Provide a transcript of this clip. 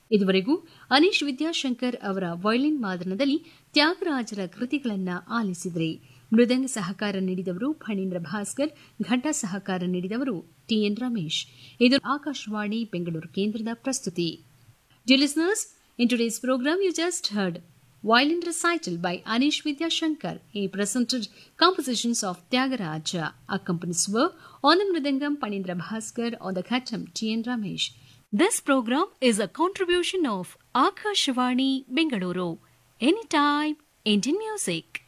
ಇದುವರೆಗೂ ಅನೀಶ್ ವಿದ್ಯಾಶಂಕರ್ ಅವರ ವಯಲಿನ್ ವಾದನದಲ್ಲಿ ತ್ಯಾಗರಾಜರ ಕೃತಿಗಳನ್ನ ಆಲಿಸಿದ್ರಿ ಮೃದಂಗ ಸಹಕಾರ ನೀಡಿದವರು ಫಣೀಂದ್ರ ಭಾಸ್ಕರ್ ಘಂಟಾ ಸಹಕಾರ ನೀಡಿದವರು ಟಿಎನ್ ರಮೇಶ್ ಇದು ಆಕಾಶವಾಣಿ ಬೆಂಗಳೂರು ಕೇಂದ್ರದ ಪ್ರಸ್ತುತಿ Dear listeners, in today's program you just heard Violin Recital by Anish Vidyashankar. He presented compositions of Tyagaraja. Accompanies were on the Mridangam Panindra Bhaskar, on the Khatam T.N. Ramesh. This program is a contribution of Akashvani Bengaluru. Anytime, Indian music.